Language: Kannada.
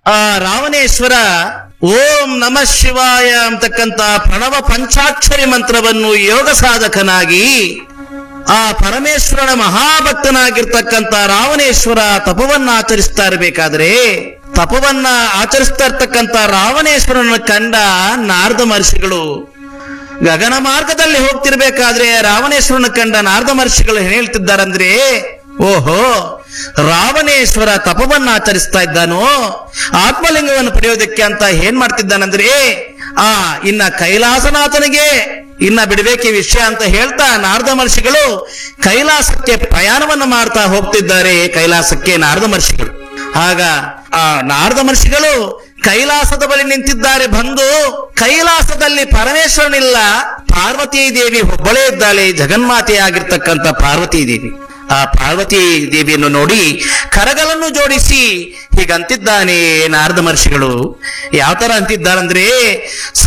ಆ ರಾವಣೇಶ್ವರ ಓಂ ನಮ ಶಿವಾಯ ಅಂತಕ್ಕಂತ ಪ್ರಣವ ಪಂಚಾಕ್ಷರಿ ಮಂತ್ರವನ್ನು ಯೋಗ ಸಾಧಕನಾಗಿ ಆ ಪರಮೇಶ್ವರನ ಮಹಾಭಕ್ತನಾಗಿರ್ತಕ್ಕಂಥ ರಾವಣೇಶ್ವರ ತಪವನ್ನ ಆಚರಿಸ್ತಾ ಇರಬೇಕಾದ್ರೆ ತಪವನ್ನ ಆಚರಿಸ್ತಾ ಇರ್ತಕ್ಕಂಥ ರಾವಣೇಶ್ವರನ ಕಂಡ ನಾರದ ಮಹರ್ಷಿಗಳು ಗಗನ ಮಾರ್ಗದಲ್ಲಿ ಹೋಗ್ತಿರ್ಬೇಕಾದ್ರೆ ರಾವಣೇಶ್ವರನ ಕಂಡ ನಾರದ ಮಹರ್ಷಿಗಳು ಏನ್ ಹೇಳ್ತಿದ್ದಾರಂದ್ರೆ ಓಹೋ ರಾವಣೇಶ್ವರ ತಪವನ್ನ ಆಚರಿಸ್ತಾ ಇದ್ದಾನೋ ಆತ್ಮಲಿಂಗವನ್ನು ಪಡೆಯೋದಕ್ಕೆ ಅಂತ ಏನ್ ಮಾಡ್ತಿದ್ದಾನಂದ್ರೆ ಆ ಇನ್ನ ಕೈಲಾಸನಾಥನಿಗೆ ಇನ್ನ ಬಿಡಬೇಕು ಈ ವಿಷಯ ಅಂತ ಹೇಳ್ತಾ ನಾರದ ಮಹರ್ಷಿಗಳು ಕೈಲಾಸಕ್ಕೆ ಪ್ರಯಾಣವನ್ನ ಮಾಡ್ತಾ ಹೋಗ್ತಿದ್ದಾರೆ ಕೈಲಾಸಕ್ಕೆ ನಾರದ ಮಹರ್ಷಿಗಳು ಆಗ ಆ ನಾರದ ಮಹರ್ಷಿಗಳು ಕೈಲಾಸದ ಬಳಿ ನಿಂತಿದ್ದಾರೆ ಬಂದು ಕೈಲಾಸದಲ್ಲಿ ಪರಮೇಶ್ವರನಿಲ್ಲ ಪಾರ್ವತೀ ದೇವಿ ಒಬ್ಬಳೇ ಇದ್ದಾಳೆ ಜಗನ್ಮಾತೆಯಾಗಿರ್ತಕ್ಕಂಥ ಪಾರ್ವತೀ ದೇವಿ ಆ ಪಾರ್ವತಿ ದೇವಿಯನ್ನು ನೋಡಿ ಕರಗಳನ್ನು ಜೋಡಿಸಿ ಹೀಗಂತಿದ್ದಾನೆ ನಾರದ ಮಹರ್ಷಿಗಳು ಯಾವ ತರ ಅಂತಿದ್ದಾರಂದ್ರೆ